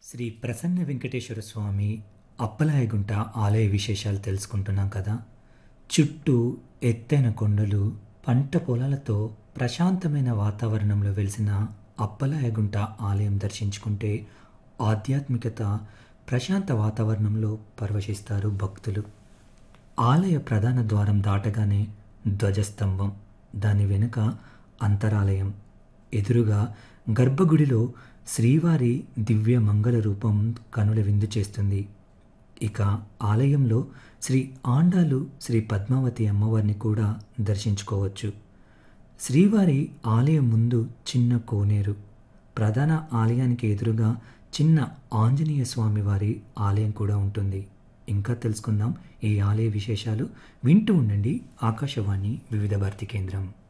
శ్రీ ప్రసన్న వెంకటేశ్వర స్వామి అప్పలాయగుంట ఆలయ విశేషాలు తెలుసుకుంటున్నాం కదా చుట్టూ ఎత్తైన కొండలు పంట పొలాలతో ప్రశాంతమైన వాతావరణంలో వెలిసిన అప్పలాయగుంట ఆలయం దర్శించుకుంటే ఆధ్యాత్మికత ప్రశాంత వాతావరణంలో పరవశిస్తారు భక్తులు ఆలయ ప్రధాన ద్వారం దాటగానే ధ్వజస్తంభం దాని వెనుక అంతరాలయం ఎదురుగా గర్భగుడిలో శ్రీవారి దివ్య మంగళ రూపం కనుల విందు చేస్తుంది ఇక ఆలయంలో శ్రీ ఆండాలు శ్రీ పద్మావతి అమ్మవారిని కూడా దర్శించుకోవచ్చు శ్రీవారి ఆలయం ముందు చిన్న కోనేరు ప్రధాన ఆలయానికి ఎదురుగా చిన్న ఆంజనేయ స్వామి వారి ఆలయం కూడా ఉంటుంది ఇంకా తెలుసుకుందాం ఈ ఆలయ విశేషాలు వింటూ ఉండండి ఆకాశవాణి వివిధ భారతి కేంద్రం